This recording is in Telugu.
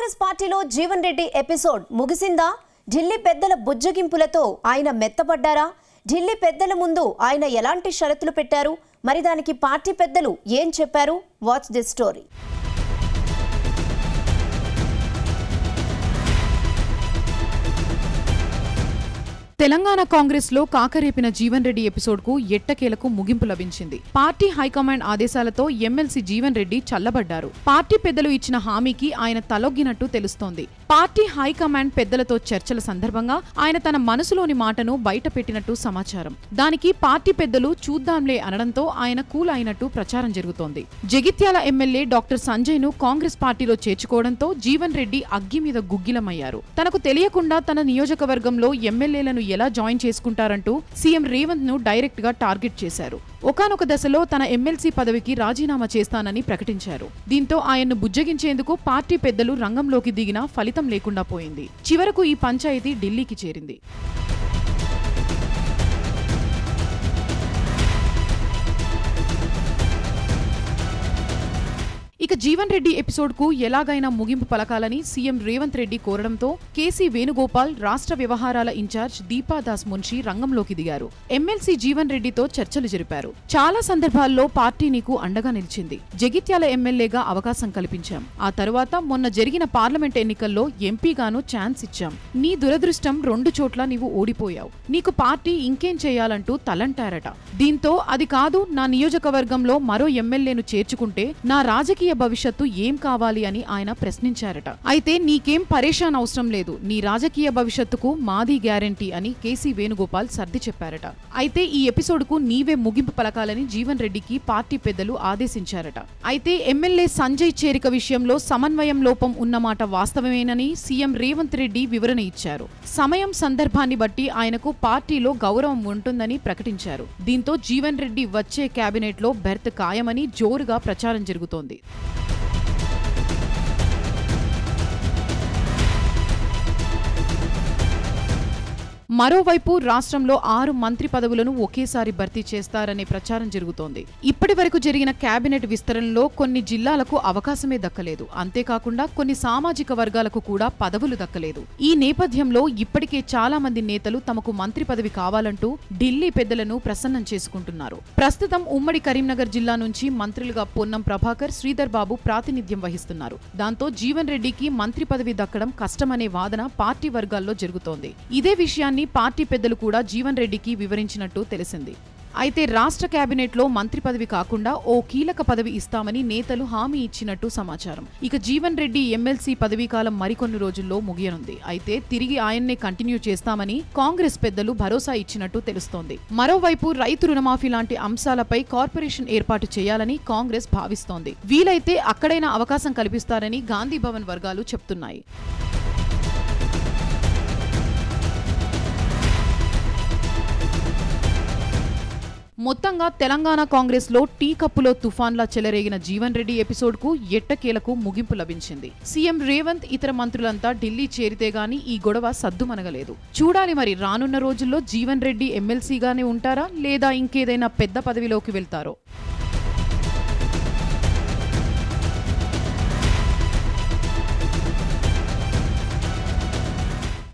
కాంగ్రెస్ పార్టీలో జీవన్ రెడ్డి ఎపిసోడ్ ముగిసిందా ఢిల్లీ పెద్దల బుజ్జగింపులతో ఆయన మెత్తపడ్డారా ఢిల్లీ పెద్దల ముందు ఆయన ఎలాంటి షరతులు పెట్టారు మరి దానికి పార్టీ పెద్దలు ఏం చెప్పారు watch this story Telangana Congress లో కాకరేపిన జీవన్ రెడ్డి ఎపిసోడ్ కు ఎట్టకేలకు ముగింపు లభించింది పార్టీ హైకమాండ్ ఆదేశాలతో ఎమ్మెల్సీ జీవన్ రెడ్డి చల్లబడ్డారు పార్టీ పెద్దలు ఇచ్చిన హామీకి ఆయన తలొగ్గినట్టు తెలుస్తోంది పార్టీ హైకమాండ్ పెద్దలతో చర్చల సందర్భంగా ఆయన తన మనసులోని మాటను బయట పెట్టినట్టు సమాచారం దానికి పార్టీ పెద్దలు చూద్దాంలే అనడంతో ఆయన కూల్ అయినట్టు ప్రచారం జరుగుతోంది జగిత్యాల ఎమ్మెల్యే డాక్టర్ సంజయ్ ను కాంగ్రెస్ పార్టీలో చేర్చుకోవడంతో జీవన్ రెడ్డి అగ్గి మీద గుగ్గిలమయ్యారు తనకు తెలియకుండా తన నియోజకవర్గంలో ఎమ్మెల్యేలను ఎలా జాయిన్ చేసుకుంటారంటూ సీఎం రేవంత్ ను డైరెక్ట్ గా టార్గెట్ చేశారు ఒకానొక దశలో తన ఎమ్మెల్సీ పదవికి రాజీనామా చేస్తానని ప్రకటించారు దీంతో ఆయన్ను బుజ్జగించేందుకు పార్టీ పెద్దలు రంగంలోకి దిగినా ఫలితం లేకుండా పోయింది చివరకు ఈ పంచాయతీ ఢిల్లీకి చేరింది ఇక జీవన్ రెడ్డి ఎపిసోడ్ కు ఎలాగైనా ముగింపు పలకాలని సీఎం రేవంత్ రెడ్డి కోరడంతో కేసీ వేణుగోపాల్ రాష్ట్ర వ్యవహారాల ఇన్ఛార్జ్ దీపాదాస్ మున్షి రంగంలోకి దిగారు ఎమ్మెల్సీ జీవన్ రెడ్డితో చర్చలు జరిపారు చాలా సందర్భాల్లో పార్టీ నీకు అండగా నిలిచింది జగిత్యాల ఎమ్మెల్యేగా అవకాశం కల్పించాం ఆ తరువాత మొన్న జరిగిన పార్లమెంట్ ఎన్నికల్లో ఎంపీగాను ఛాన్స్ ఇచ్చాం నీ దురదృష్టం రెండు చోట్ల నీవు ఓడిపోయావు నీకు పార్టీ ఇంకేం చేయాలంటూ తలంటారట దీంతో అది కాదు నా నియోజకవర్గంలో మరో ఎమ్మెల్యేను చేర్చుకుంటే నా రాజకీయ భవిష్యత్తు ఏం కావాలి అని ఆయన ప్రశ్నించారట అయితే నీకేం పరేషాన్ అవసరం లేదు నీ రాజకీయ భవిష్యత్తుకు మాది గ్యారంటీ అని కేసీ వేణుగోపాల్ సర్ది చెప్పారట అయితే ఈ ఎపిసోడ్ కు నీవే ముగింపు పలకాలని జీవన్ రెడ్డికి పార్టీ పెద్దలు ఆదేశించారట అయితే ఎమ్మెల్యే సంజయ్ చేరిక విషయంలో సమన్వయం లోపం ఉన్నమాట వాస్తవమేనని సీఎం రేవంత్ రెడ్డి వివరణ ఇచ్చారు సమయం సందర్భాన్ని బట్టి ఆయనకు పార్టీలో గౌరవం ఉంటుందని ప్రకటించారు దీంతో జీవన్ రెడ్డి వచ్చే కేబినెట్ లో బెర్త్ ఖాయమని జోరుగా ప్రచారం జరుగుతోంది మరోవైపు రాష్ట్రంలో ఆరు మంత్రి పదవులను ఒకేసారి భర్తీ చేస్తారనే ప్రచారం జరుగుతోంది ఇప్పటి వరకు జరిగిన కేబినెట్ విస్తరణలో కొన్ని జిల్లాలకు అవకాశమే దక్కలేదు అంతేకాకుండా కొన్ని సామాజిక వర్గాలకు కూడా పదవులు దక్కలేదు ఈ నేపథ్యంలో ఇప్పటికే చాలా మంది నేతలు తమకు మంత్రి పదవి కావాలంటూ ఢిల్లీ పెద్దలను ప్రసన్నం చేసుకుంటున్నారు ప్రస్తుతం ఉమ్మడి కరీంనగర్ జిల్లా నుంచి మంత్రులుగా పొన్నం ప్రభాకర్ శ్రీధర్ బాబు ప్రాతినిధ్యం వహిస్తున్నారు దాంతో జీవన్ రెడ్డికి మంత్రి పదవి దక్కడం కష్టమనే వాదన పార్టీ వర్గాల్లో జరుగుతోంది ఇదే విషయాన్ని పార్టీ పెద్దలు కూడా జీవన్ రెడ్డికి వివరించినట్టు తెలిసింది అయితే రాష్ట్ర కేబినెట్లో మంత్రి పదవి కాకుండా ఓ కీలక పదవి ఇస్తామని నేతలు హామీ ఇచ్చినట్టు సమాచారం ఇక జీవన్ రెడ్డి ఎమ్మెల్సీ పదవీకాలం మరికొన్ని రోజుల్లో ముగియనుంది అయితే తిరిగి ఆయన్నే కంటిన్యూ చేస్తామని కాంగ్రెస్ పెద్దలు భరోసా ఇచ్చినట్టు తెలుస్తోంది మరోవైపు రైతు రుణమాఫీ లాంటి అంశాలపై కార్పొరేషన్ ఏర్పాటు చేయాలని కాంగ్రెస్ భావిస్తోంది వీలైతే అక్కడైనా అవకాశం కల్పిస్తారని గాంధీ భవన్ వర్గాలు చెప్తున్నాయి మొత్తంగా తెలంగాణ కాంగ్రెస్ లో టీ కప్పులో తుఫాన్లా చెలరేగిన జీవన్ రెడ్డి ఎపిసోడ్ కు ఎట్టకేలకు ముగింపు లభించింది సీఎం రేవంత్ ఇతర మంత్రులంతా ఢిల్లీ చేరితే గాని ఈ గొడవ సద్దుమనగలేదు చూడాలి మరి రానున్న రోజుల్లో జీవన్ రెడ్డి ఎమ్మెల్సీగానే ఉంటారా లేదా ఇంకేదైనా పెద్ద పదవిలోకి వెళ్తారో